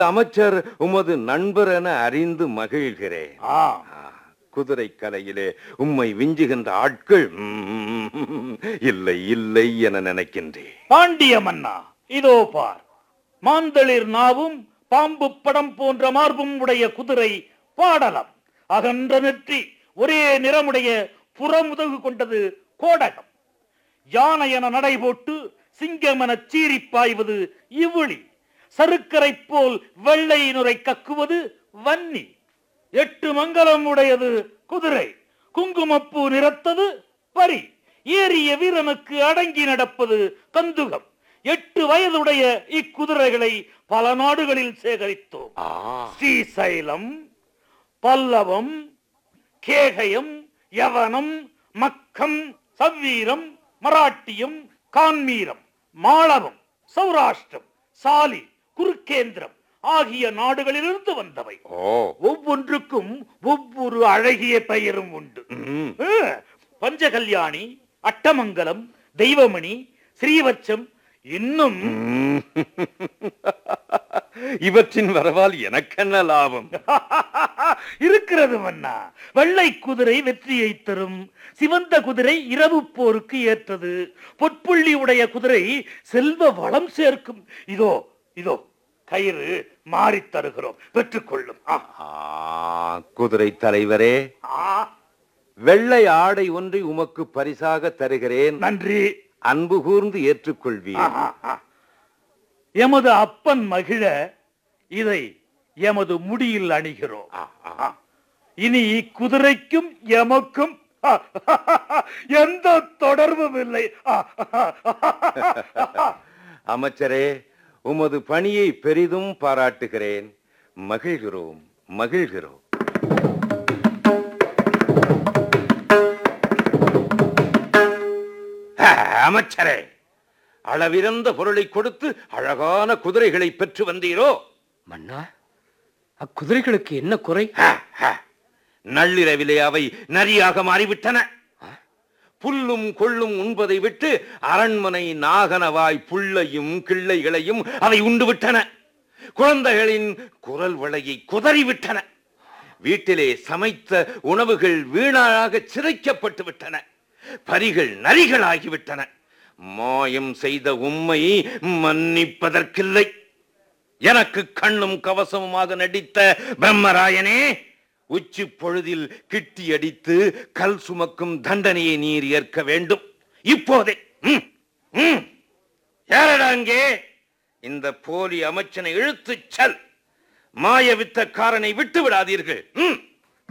அமைச்சர் உமது நண்பர் என அறிந்து மகிழ்கிறேன் ஆ ஆ, குதிரை கலையிலே உம்மை விஞ்சுகின்ற ஆட்கள் ம், இல்லை இல்லை என நினைக்கின்றேன் பாண்டிய மன்னா இதோ பார் மாந்தளிர் நாவும் பாம்பு படம் போன்ற மார்பும் உடைய குதிரை பாடலம் அகன்ற நெற்றி ஒரே நிறமுடைய புறமுதகு கொண்டது கோடகம் யானை என நடை போட்டு சிங்கம் என சீறி பாய்வது இவ்விழி சருக்கரை போல் வெள்ளை நுரை கக்குவது வன்னி எட்டு மங்கலம் உடையது குதிரை குங்குமப்பூ நிறத்தது பரி ஏறிய வீரனுக்கு அடங்கி நடப்பது கந்துகம் எட்டு வயதுடைய இக்குதிரைகளை பல நாடுகளில் சேகரித்தோம் ஆ, ஸ்ரீசைலம் பல்லவம் கேகயம் யவனம் மக்கம் சவ்வீரம் மராட்டியம் கான்மீரம் மாளவம் சௌராஷ்டிரம் சாலி குருக்கேந்திரம் ஆகிய நாடுகளிலிருந்து வந்தவை ஓ ஒவ்வொன்றுக்கும் ஒவ்வொரு அழகிய பெயரும் உண்டு ம், ஆ, பஞ்சகல்யாணி அட்டமங்கலம் தெய்வமணி ஸ்ரீவச்சம் இன்னும் ம். இவற்றின் வரவால் எனக்கென்ன லாபம் இருக்கிறது மன்னா வெள்ளை குதிரை வெற்றியை தரும் சிவந்த குதிரை இரவு போருக்கு ஏற்றது பொற்புள்ளி உடைய குதிரை செல்வ வளம் சேர்க்கும் இதோ இதோ கயிறு மாறித் தருகிறோம் பெற்றுக்கொள்ளும் ஆ, ஆ, குதிரை தலைவரே ஆ, வெள்ளை ஆடை ஒன்றை உமக்கு பரிசாக தருகிறேன் நன்றி அன்பு கூர்ந்து ஏற்றுக்கொள்வீர் ஆ, ஆ. எமது அப்பன் மகிழ இதை எமது முடியில் அணிகிறோம் ஆ, ஆ. ஆ. இனி இக்குதிரைக்கும் எமக்கும் எந்த தொடர்பும் இல்லை ஆ, அமைச்சரே உமது பணியை பெரிதும் பாராட்டுகிறேன் மகிழ்கிறோம் மகிழ்கிறோம் ஆ, அமைச்சரே அளவிறந்த பொருளை கொடுத்து அழகான குதிரைகளை பெற்று வந்தீரோ மன்னா அக்குதிரைகளுக்கு என்ன குறை ஆ, ஆ. நள்ளிரவிலே அவை நரியாக மாறிவிட்டன புல்லும் கொள்ளும் உண்பதை விட்டு அரண்மனை நாகனவாய் புல்லையும் கிள்ளைகளையும் அவை உண்டு விட்டன குழந்தைகளின் குரல் வளையை குதறிவிட்டன வீட்டிலே சமைத்த உணவுகள் வீணாக சிதைக்கப்பட்டு விட்டன பரிகள் நரிகளாகிவிட்டன மாயம் செய்த உம்மை மன்னிப்பதற்கில்லை எனக்கு கண்ணும் கவசமுமாக நடித்த பிரம்மராயனே உச்சி பொழுதில் கிட்டி அடித்து கல் சுமக்கும் தண்டனையை நீர் ஏற்க வேண்டும் இப்போதே ம், ம். யாரடா அங்கே இந்த போலி அமைச்சனை இழுத்துச் செல் மாய வித்தக்காரனை விட்டு விடாதீர்கள் ம்